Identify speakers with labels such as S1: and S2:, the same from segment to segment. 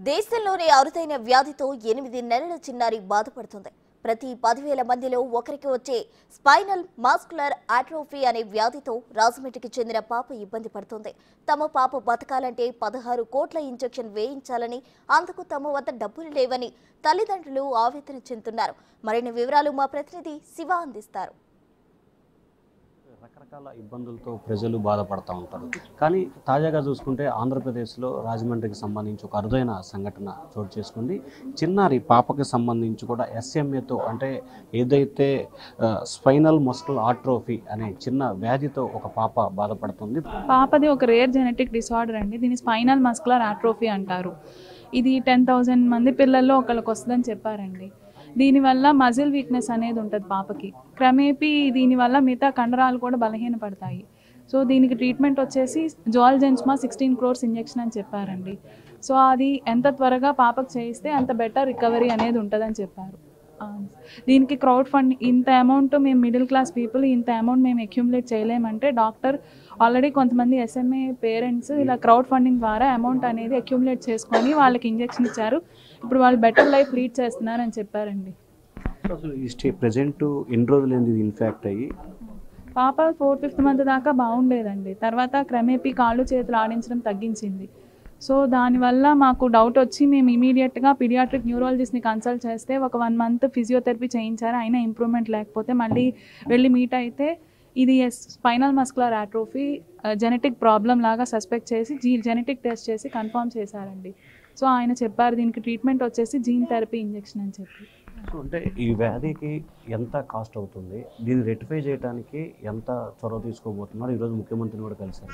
S1: దేశంలోనే అరుదైన వ్యాధితో ఎనిమిది నెలల చిన్నారి బాధపడుతుంది ప్రతి పదివేల మందిలో ఒకరికి వచ్చే స్పైనల్ మాస్కులర్ ఆట్రోఫీ అనే వ్యాధితో రాజమండ్రికి చెందిన పాప ఇబ్బంది పడుతుంది తమ పాప బతకాలంటే పదహారు కోట్ల ఇంజెక్షన్ వేయించాలని అందుకు తమ వద్ద డబ్బులు లేవని తల్లిదండ్రులు ఆవేదన చెందుతున్నారు మరిన్ని వివరాలు మా ప్రతినిధి శివ అందిస్తారు
S2: రకరకాల ఇబ్బందులతో ప్రజలు బాధపడతా ఉంటారు కానీ తాజాగా చూసుకుంటే ఆంధ్రప్రదేశ్లో రాజమండ్రికి సంబంధించి ఒక అరుదైన సంఘటన చోటు చేసుకుంది చిన్నారి పాపకి సంబంధించి కూడా ఎస్ఎంఏతో అంటే ఏదైతే స్పైనల్ మస్కుల్ ఆట్రోఫీ అనే చిన్న వ్యాధితో ఒక పాప బాధపడుతుంది
S3: పాపది ఒక రేర్ జెనెటిక్ డిసార్డర్ అండి దీన్ని స్పైనల్ మస్కులర్ ఆట్రోఫీ అంటారు ఇది టెన్ థౌజండ్ మంది పిల్లల్లో ఒకళ్ళకి వస్తుందని చెప్పారండి దీనివల్ల మజిల్ వీక్నెస్ అనేది ఉంటుంది పాపకి క్రమేపీ దీనివల్ల మిగతా కండరాలు కూడా బలహీనపడతాయి సో దీనికి ట్రీట్మెంట్ వచ్చేసి Zolgensma sixteen crores injection అని చెప్పారండి సో అది ఎంత త్వరగా పాపకు చేయిస్తే అంత బెటర్ రికవరీ అనేది ఉంటుందని చెప్పారు ఆ, దీనికి క్రౌడ్ ఫండ్ ఇంత అమౌంట్ మేము మిడిల్ క్లాస్ పీపుల్ ఇంత అమౌంట్ మేము అక్యుములేట్ చేయలేమంటే డాక్టర్ ఆల్రెడీ కొంతమంది ఎస్ఎంఏ పేరెంట్స్ ఇలా క్రౌడ్ ఫండింగ్ ద్వారా అమౌంట్ అనేది అక్యుములేట్ చేసుకొని వాళ్ళకి ఇంజెక్షన్ ఇచ్చారు ఇప్పుడు వాళ్ళు బెటర్ లైఫ్ లీడ్ చేస్తున్నారని చెప్పారండి
S2: అసలు ఈ స్టే ప్రజెంట్ ఎన్ని రోజులు ఇది ఇన్ఫాక్ట్ అయ్యి
S3: పాప ఫోర్త్ ఫిఫ్త్ మంత్ దాకా బాగుండేదండి తర్వాత క్రమేపీ కాళ్ళు చేతులు ఆడించడం తగ్గించింది సో దానివల్ల మాకు డౌట్ వచ్చి మేము ఇమీడియట్గా పీడియాట్రిక్ న్యూరాలజిస్ట్ని కన్సల్ట్ చేస్తే ఒక వన్ మంత్ ఫిజియోథెరపీ చేయించారు అయినా ఇంప్రూవ్మెంట్ లేకపోతే మళ్ళీ వెళ్ళి మీట్ అయితే ఇది spinal muscular atrophy genetic problem లాగా సస్పెక్ట్ చేసి జీ జెనెటిక్ టెస్ట్ చేసి కన్ఫర్మ్ చేశారండి సో ఆయన చెప్పారు దీనికి ట్రీట్మెంట్ వచ్చేసి జీన్ థెరపీ ఇంజెక్షన్ అని చెప్పి
S2: సో అంటే ఈ వ్యాధికి ఎంత కాస్ట్ అవుతుంది దీన్ని రెక్టిఫై చేయడానికి ఎంత చొరవ తీసుకోబోతున్నారు ఈరోజు ముఖ్యమంత్రిని కూడా కలిశారు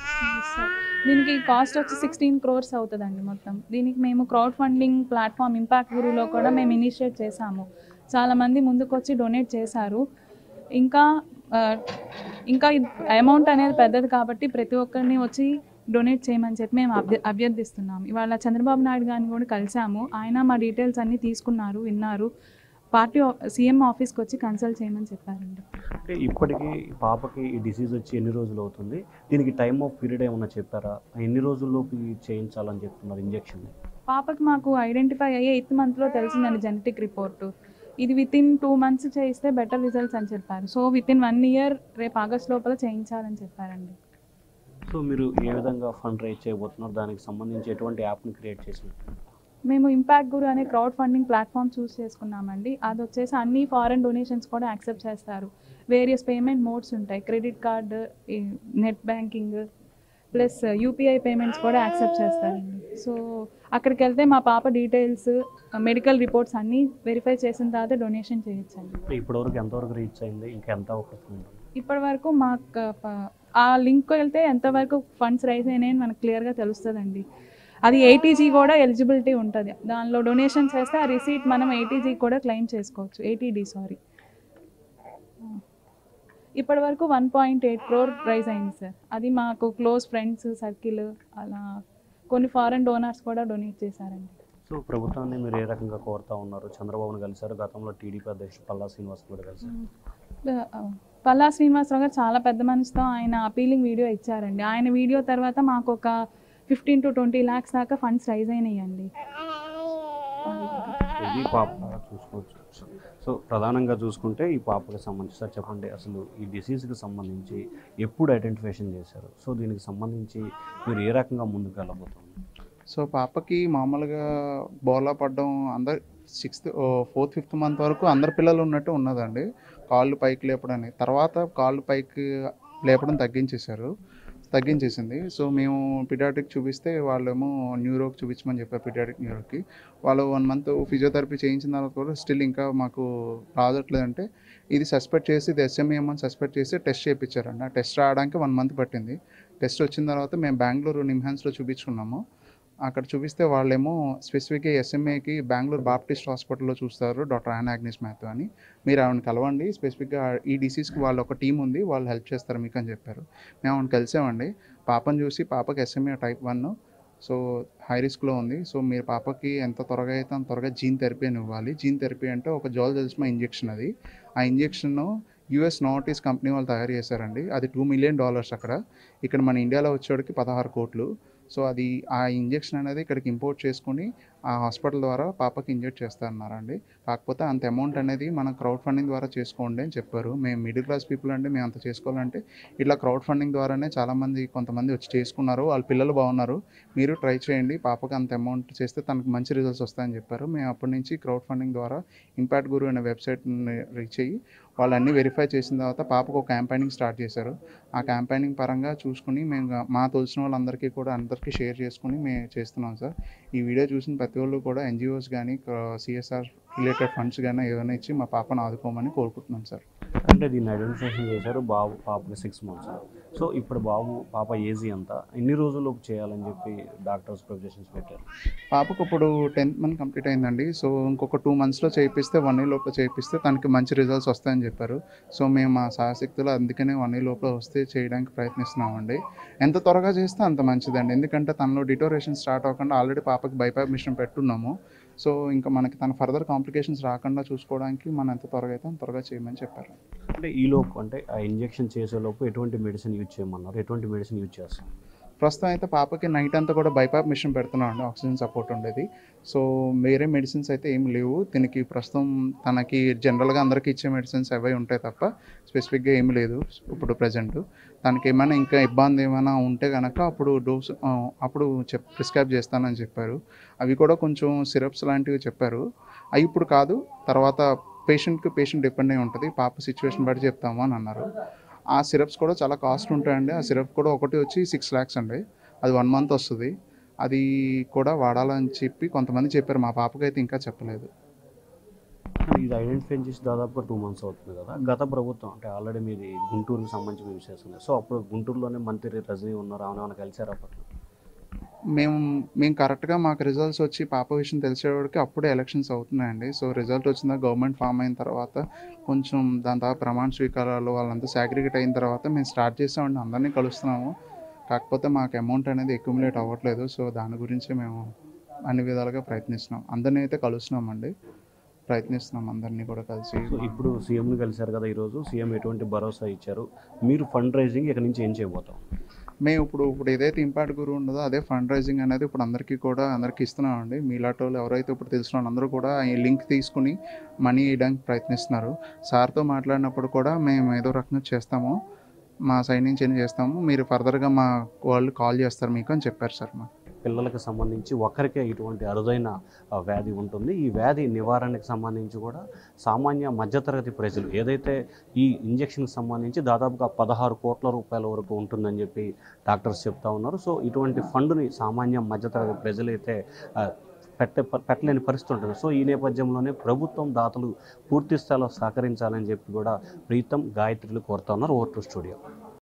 S3: దీనికి కాస్ట్ వచ్చి సిక్స్టీన్ క్రోర్స్ అవుతుందండి మొత్తం దీనికి మేము క్రౌడ్ ఫండింగ్ ప్లాట్ఫామ్ ఇంపాక్ట్ గురులో కూడా మేము ఇనిషియేట్ చేశాము చాలామంది ముందుకు వచ్చి డొనేట్ చేశారు ఇంకా ఆ, ఇంకా అమౌంట్ అనేది పెద్దది కాబట్టి ప్రతి ఒక్కరిని వచ్చి డొనేట్ చేయమని చెప్పి మేము అభ్య అభ్యర్థిస్తున్నాం ఇవాళ చంద్రబాబు నాయుడు గారిని కూడా కలిసాము ఆయన మా డీటెయిల్స్ అన్నీ తీసుకున్నారు విన్నారు పార్టీ సీఎం ఆఫీస్కి వచ్చి కన్సల్ట్ చేయమని చెప్పారండి
S2: అంటే ఇప్పటికీ ఈ పాపకి ఈ డిసీజ్ వచ్చి ఎన్ని రోజులు అవుతుంది దీనికి టైం ఆఫ్ పీరియడ్ ఏమన్నా చెప్పారా ఎన్ని రోజుల్లోపు ఇది చేయించాలని చెప్తున్నారు ఇంజెక్షన్
S3: పాపకి మాకు ఐడెంటిఫై అయ్యే ఎయిత్ మంత్లో తెలిసిందండి జెనెటిక్ రిపోర్టు ఇది విత్ ఇన్ టూ మంత్స్ చేయిస్తే బెటర్ రిజల్ట్స్ అని చెప్పారు so within one year రేపు ఆగస్ట్ లోపల చేయించాలని చెప్పారండి
S2: సో మీరు ఏ విధంగా ఫండ్ రైజ్ చేయబోతున్నారు దానికి సంబంధించి ఎటువంటి యాప్ని క్రియేట్ చేసినట్టు
S3: మేము ఇంపాక్ట్ గురు అనే క్రౌడ్ ఫండింగ్ ప్లాట్ఫామ్ చూస్ చేసుకున్నామండి అది వచ్చేసి అన్ని ఫారెన్ డొనేషన్స్ కూడా యాక్సెప్ట్ చేస్తారు వేరియస్ పేమెంట్ మోడ్స్ ఉంటాయి credit card net banking plus UPI payments కూడా యాక్సెప్ట్ చేస్తారండి సో అక్కడికి వెళ్తే మా పాప డీటెయిల్స్ మెడికల్ రిపోర్ట్స్ అన్నీ వెరిఫై చేసిన తర్వాత డొనేషన్ చేయొచ్చండి
S2: అంటే ఇప్పటివరకు ఎంతవరకు రీచ్ అయింది ఇంకా ఎంత అవకాశం ఉంటుంది
S3: ఇప్పటి వరకు మాకు ప- ఆ లింక్ వెళ్తే ఎంతవరకు ఫండ్స్ రైజ్ అయినాయని మనకు క్లియర్గా తెలుస్తుందండి అది ఏటీజీ కూడా ఎలిజిబిలిటీ ఉంటుంది దానిలో డొనేషన్ చేస్తే ఆ రిసీట్ మనం ఏటీజీ కూడా క్లెయిమ్ చేసుకోవచ్చు ఏటీడీ సారీ ఇప్పటి వరకు one point eight crore raise అయింది సార్ అది మాకు క్లోజ్ ఫ్రెండ్స్ సర్కిల్ అలా కొన్ని ఫారెన్ డోనర్స్ కూడా డొనేట్ చేశారండి
S2: సో ప్రభుత్వాన్ని మీరు ఏ రకంగా కోరుతా ఉన్నారు చంద్రబాబును కలిశారు గతంలో టీడీపీ అధ్యక్షుడు పల్లా శ్రీనివాస్ కూడా కలిశారు
S3: పల్లా శ్రీనివాసరావు గారు చాలా పెద్ద మనసుతో ఆయన అపీలింగ్ వీడియో ఇచ్చారండి ఆయన వీడియో తర్వాత మాకు ఒక ఫిఫ్టీన్ టు ట్వంటీ ల్యాక్స్ దాకా ఫండ్స్ రైజ్ అయినాయండి
S2: ఇది పాప చూసుకోవచ్చు సో ప్రధానంగా చూసుకుంటే ఈ పాపకి సంబంధించి సార్ చెప్పండి అసలు ఈ డిసీజ్కి సంబంధించి ఎప్పుడు ఐడెంటిఫికేషన్ చేశారు సో దీనికి సంబంధించి మీరు ఏ రకంగా ముందుకు వెళ్ళబోతున్నారు
S4: సో పాపకి మామూలుగా బోలా పడడం అందరు సిక్స్త్ ఫోర్త్ ఫిఫ్త్ మంత్ వరకు అందరు పిల్లలు ఉన్నట్టు ఉన్నదండి కాళ్ళు పైకి లేపడని తర్వాత కాళ్ళు పైకి లేపడం తగ్గించేశారు తగ్గించేసింది సో మేము పిడియాట్రిక్ చూపిస్తే వాళ్ళేమో న్యూరోకి చూపించమని చెప్పారు పిడియాట్రిక్ న్యూరోకి వాళ్ళు వన్ మంత్ ఫిజియోథెరపీ చేయించిన తర్వాత కూడా స్టిల్ ఇంకా మాకు రాదట్లేదంటే ఇది సస్పెక్ట్ చేసి ఇది ఎస్ఎంఏఎం అని సస్పెక్ట్ చేసి టెస్ట్ చేయించారండి ఆ టెస్ట్ రావడానికి వన్ మంత్ పట్టింది టెస్ట్ వచ్చిన తర్వాత మేము బెంగళూరు నిమ్హాన్స్లో చూపించుకున్నాము అక్కడ చూపిస్తే వాళ్ళేమో స్పెసిఫిక్గా ఎస్ఎంఏకి బెంగళూరు బాప్టిస్ట్ హాస్పిటల్లో చూస్తారు డాక్టర్ యాన్ ఆగ్నిస్ మ్యాథ్యూ అని మీరు ఆవిడని కలవండి స్పెసిఫిక్గా ఈ డిసీజ్కి వాళ్ళు ఒక టీం ఉంది వాళ్ళు హెల్ప్ చేస్తారు మీకు అని చెప్పారు మేము ఆవిడని కలిసామండి పాపను చూసి పాపకి SMA type one so high రిస్క్లో ఉంది సో మీరు పాపకి ఎంత త్వరగా అయితే అంత త్వరగా జీన్ థెరపీ అని ఇవ్వాలి జీన్ థెరపీ అంటే ఒక జోల్ తెలిసిన ఇంజెక్షన్ అది ఆ ఇంజెక్షన్ యూఎస్ నోటీస్ కంపెనీ వాళ్ళు తయారు చేశారండి అది టూ మిలియన్ డాలర్స్ అక్కడ ఇక్కడ మన ఇండియాలో వచ్చేవాడికి పదహారు కోట్లు సో అది ఆ ఇంజెక్షన్ అనేది ఇక్కడికి ఇంపోర్ట్ చేసుకొని ఆ హాస్పిటల్ ద్వారా పాపకి ఇంజెక్ట్ చేస్తారన్నారండి కాకపోతే అంత అమౌంట్ అనేది మనం క్రౌడ్ ఫండింగ్ ద్వారా చేసుకోండి అని చెప్పారు మేము మిడిల్ క్లాస్ పీపుల్ అంటే మేము అంత చేసుకోవాలంటే ఇట్లా క్రౌడ్ ఫండింగ్ ద్వారానే చాలామంది కొంతమంది వచ్చి చేసుకున్నారు వాళ్ళ పిల్లలు బాగున్నారు మీరు ట్రై చేయండి పాపకి అంత అమౌంట్ చేస్తే తనకు మంచి రిజల్ట్స్ వస్తాయని చెప్పారు మేము అప్పటి నుంచి క్రౌడ్ ఫండింగ్ ద్వారా ఇంపాక్ట్ గురు అనే వెబ్సైట్ని రీచ్ అయ్యి వాళ్ళు అన్నీ వెరిఫై చేసిన తర్వాత పాపకు ఒక క్యాంపెయినింగ్ స్టార్ట్ చేశారు ఆ క్యాంపెయినింగ్ పరంగా చూసుకుని మేము గా- మా తెలిసిన వాళ్ళందరికీ కూడా అందరికీ షేర్ చేసుకుని మేము చేస్తున్నాం సార్ ఈ వీడియో చూసిన ప్రతి వాళ్ళు కూడా ఎన్జిఓస్ కానీ సిఎస్ఆర్ రిలేటెడ్ ఫండ్స్ కానీ ఏమైనా ఇచ్చి మా పాపను ఆదుకోమని కోరుకుంటున్నాం సార్
S2: అంటే దీన్ని ఐడెంటిఫికేషన్ చేశారు బాబు పాపకి సిక్స్ మంత్స్ సో ఇప్పుడు బాబు పాప ఏజ్ ఎంత ఎన్ని రోజుల్లోపు చేయాలని చెప్పి డాక్టర్స్ ప్రొజెషన్స్ పెట్టారు
S4: పాపకు ఇప్పుడు టెన్త్ మంత్ కంప్లీట్ అయిందండి సో ఇంకొక టూ మంత్స్లో చేయిస్తే వన్ ఇయర్ లోపల చేయిస్తే తనకి మంచి రిజల్ట్స్ వస్తాయని చెప్పారు సో మేము మా సాయశక్తులు అందుకనే వన్ ఇయర్ లోపల వస్తే చేయడానికి ప్రయత్నిస్తున్నామండి ఎంత త్వరగా చేస్తే అంత మంచిదండి ఎందుకంటే తనలో డిటోరేషన్ స్టార్ట్ అవ్వకుండా ఆల్రెడీ పాపకి బైపాప్ మిషన్ పెట్టున్నాము సో ఇంకా మనకి తన ఫర్దర్ కాంప్లికేషన్స్ రాకుండా చూసుకోవడానికి మనం ఎంత త్వరగా అయితే అంత త్వరగా చేయమని చెప్పారు
S2: అంటే ఈలోపు అంటే ఆ ఇంజెక్షన్ చేసేలోపు ఎటువంటి మెడిసిన్ యూజ్ చేయమన్నారు ఎటువంటి మెడిసిన్ యూజ్ చేస్తాం
S4: ప్రస్తుతం అయితే పాపకి నైట్ అంతా కూడా బైపాప్ మిషన్ పెడుతున్నాం అండి ఆక్సిజన్ సపోర్ట్ ఉండేది సో వేరే మెడిసిన్స్ అయితే ఏం లేవు దీనికి ప్రస్తుతం తనకి జనరల్గా అందరికీ ఇచ్చే మెడిసిన్స్ అవే ఉంటాయి తప్ప స్పెసిఫిక్గా ఏమి లేదు ఇప్పుడు ప్రజెంట్ తనకి ఏమైనా ఇంకా ఇబ్బంది ఏమైనా ఉంటే కనుక అప్పుడు డోస్ ఆ, అప్పుడు చెప్ ప్రిస్క్రైబ్ చేస్తానని చెప్పారు అవి కూడా కొంచెం సిరప్స్ లాంటివి చెప్పారు అవి ఇప్పుడు కాదు తర్వాత పేషెంట్కి పేషెంట్ డిపెండ్ అయి ఉంటుంది పాప సిచ్యువేషన్ బట్టి చెప్తాము అని అన్నారు ఆ సిరప్స్ కూడా చాలా కాస్ట్ ఉంటాయండి ఆ సిరప్ కూడా ఒకటి వచ్చి సిక్స్ ల్యాక్స్ అండి అది వన్ మంత్ వస్తుంది అది కూడా వాడాలని చెప్పి కొంతమంది చెప్పారు మా పాపకైతే ఇంకా చెప్పలేదు
S2: ఇది ఐడెంటిఫై చేసి దాదాపుగా టూ మంత్స్ అవుతుంది కదా గత ప్రభుత్వం అంటే ఆల్రెడీ మీది గుంటూరుకి సంబంధించి మేము చేస్తుంది సో అప్పుడు గుంటూరులోనే మంత్రి రజనీ ఉన్నారు ఆమె ఏమైనా కలిసారు అప్పట్లో
S4: మేము మేము కరెక్ట్గా మాకు రిజల్ట్స్ వచ్చి పాప విషయం తెలిసేవాడికి అప్పుడే ఎలక్షన్స్ అవుతున్నాయండి సో రిజల్ట్ వచ్చిందా గవర్నమెంట్ ఫామ్ అయిన తర్వాత కొంచెం దాని తర్వాత ప్రమాణ స్వీకారాలు వాళ్ళంతా సాగ్రిగేట్ అయిన తర్వాత మేము స్టార్ట్ చేసామండి అందరినీ కలుస్తున్నాము కాకపోతే మాకు అమౌంట్ అనేది అక్యుములేట్ అవ్వట్లేదు సో దాని గురించి మేము అన్ని విధాలుగా ప్రయత్నిస్తున్నాం అందరినీ అయితే కలుస్తున్నామండి ప్రయత్నిస్తున్నాం అందరినీ కూడా కలిసి
S2: సో ఇప్పుడు సీఎంని కలిశారు కదా ఈరోజు సీఎం ఎటువంటి భరోసా ఇచ్చారు మీరు ఫండ్ రైజింగ్ ఇక్కడ నుంచి ఏం చేయబోతాం
S4: మేము ఇప్పుడు ఇప్పుడు ఏదైతే ఇంపాక్ట్ గురువు ఉండదో అదే ఫండ్ రైజింగ్ అనేది ఇప్పుడు అందరికీ కూడా అందరికీ ఇస్తున్నామండి మీలాంటి వాళ్ళు ఎవరైతే ఇప్పుడు తెలిసిన వాళ్ళందరూ కూడా ఈ లింక్ తీసుకుని మనీ ఇవ్వడానికి ప్రయత్నిస్తున్నారు సార్తో మాట్లాడినప్పుడు కూడా మేము ఏదో రకంగా చేస్తాము మా సైడ్ నుంచి ఏం చేస్తాము మీరు ఫర్దర్గా మా వాళ్ళు కాల్ చేస్తారు మీకు అని చెప్పారు సార్ మా
S2: పిల్లలకు సంబంధించి ఒకరికే ఇటువంటి అరుదైన ఆ, వ్యాధి ఉంటుంది ఈ వ్యాధి నివారణకు సంబంధించి కూడా సామాన్య మధ్యతరగతి ప్రజలు ఏదైతే ఈ ఇంజెక్షన్కి సంబంధించి దాదాపుగా పదహారు కోట్ల రూపాయల వరకు ఉంటుందని చెప్పి డాక్టర్స్ చెప్తా ఉన్నారు సో ఇటువంటి ఫండ్ని సామాన్య మధ్యతరగతి ప్రజలైతే ఆ, పెట్టే పెట్టలేని పరిస్థితి ఉంటుంది సో ఈ నేపథ్యంలోనే ప్రభుత్వం దాతలు పూర్తి స్థాయిలో సహకరించాలని చెప్పి కూడా ప్రీతం గాయత్రులు కోరుతా ఉన్నారు ఓవర్ టు స్టూడియో